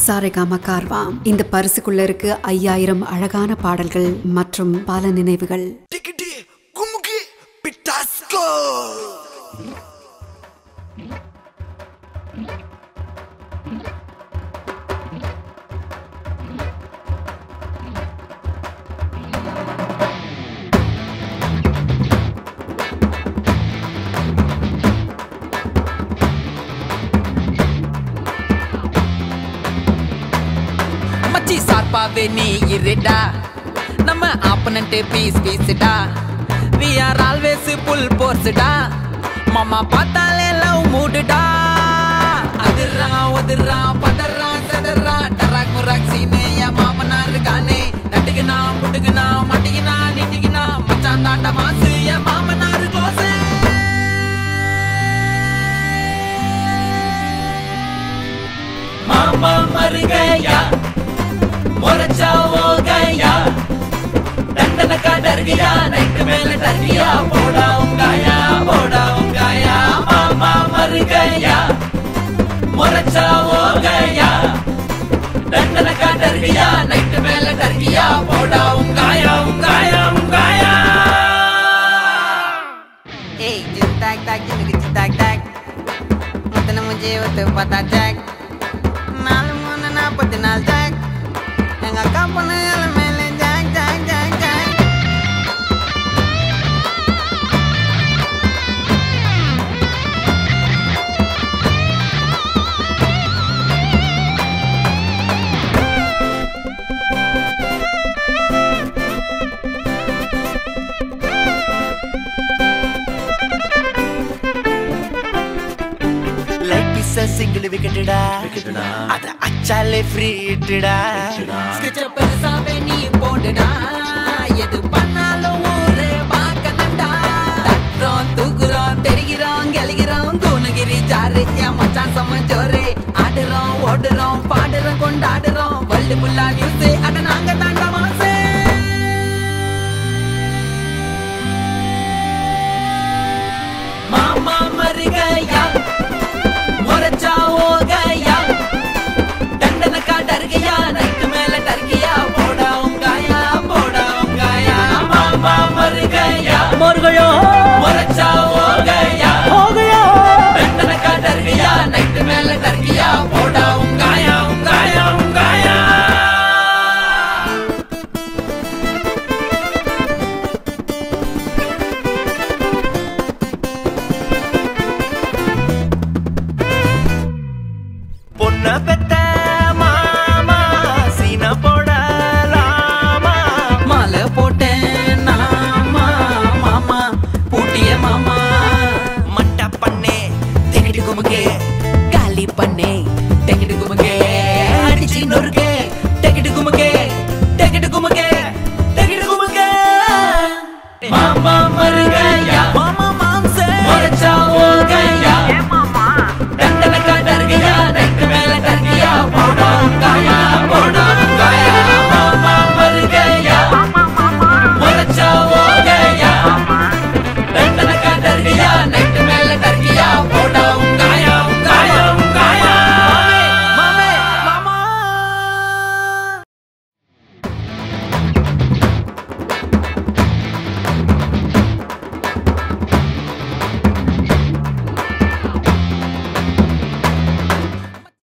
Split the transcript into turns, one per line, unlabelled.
சாரேகாமா கார்வாம் இந்த பரிசுக்குள்ள இருக்கு ஐயாயிரம் அழகான பாடல்கள் மற்றும் பல நினைவுகள்
Tikiti, Gumuki, Pitasco.
மச்சி சார்பாவே நீ இருடா நம்ம ஆப்பனண்ட் பீஸ் பீஸ்டா வி ஆர் ஆல்வேஸ் புல் போர்ஸ்டா மாமா பார்த்தாலே லவ் மூடுடா அதிர்றா ஒதிர்றா பதறா சதறா டராக் முராக் சீனே என் மாமனார் இருக்கானே நட்டுக்குனா முட்டுக்குனா மாட்டிக்கினா நிட்டிக்கினா மச்சான் தாண்ட மாசு என் மாமனார் கோசே மாமா மருகையா முறைச்சா ஓகையா தண்டனக்கா டர்கியா நைட்டு மேல டர்கியா போடா உங்காயா போடா உங்காயா மாமா மருகையா முறைச்சா ஓகையா தண்டனக்கா டர்கியா நைட்டு மேல டர்கியா போடா உங்காயா உங்காயா உங்காயா
Hey, just tag tag, जिंदगी just tag tag. मतलब मुझे वो तो पता jack. नाल मन ना पते नाल jack. Enggak kapan ya mele jack jack jack jack.
Life is a single wicketடா அத அச்சாலே ஃப்ரீ இட்டுடா
ஸ்கெட்ச பெருசாவே நீ போடுடா எது பண்ணாலும் ஊரே பார்க்கணும்டா தட்டுறோம் தூக்குறோம் தெரிகிறோம் கெளிகிறோம் தூணுகிரி ஜாரு என் மச்சான் சமஞ்சோரு ஆடுறோம் ஓடுறோம் பாடுறோம் கொண்டாடுறோம் வள்ளி முல்லா நியூஸ் அட நாங்க தாண்டா மாசே மாமா மருகையா முறைச்சா ஓகையா தண்டனக்கா டர்கியா நைட்டு மேல டர்கியா போடா உங்காயா போடா உங்காயா மாமா மருகையா மருகையா முறைச்சா ஓகையா ஓகையா தண்டனக்கா டர்கியா நைட்டு மேல டர்கியா போடா உங்காயா உங்காயா உங்காயா
பொண்ண பெத்த மாமா சீன போடலாமா
மாலை போட்டேன் நாமா மாமா பூட்டிய மாமா
மட்டா பண்ணே
தெங்கிட்டு குமுகே காலி பண்ணே தெங்கிட்டு குமுகே அடிச்சு நொறுக்கு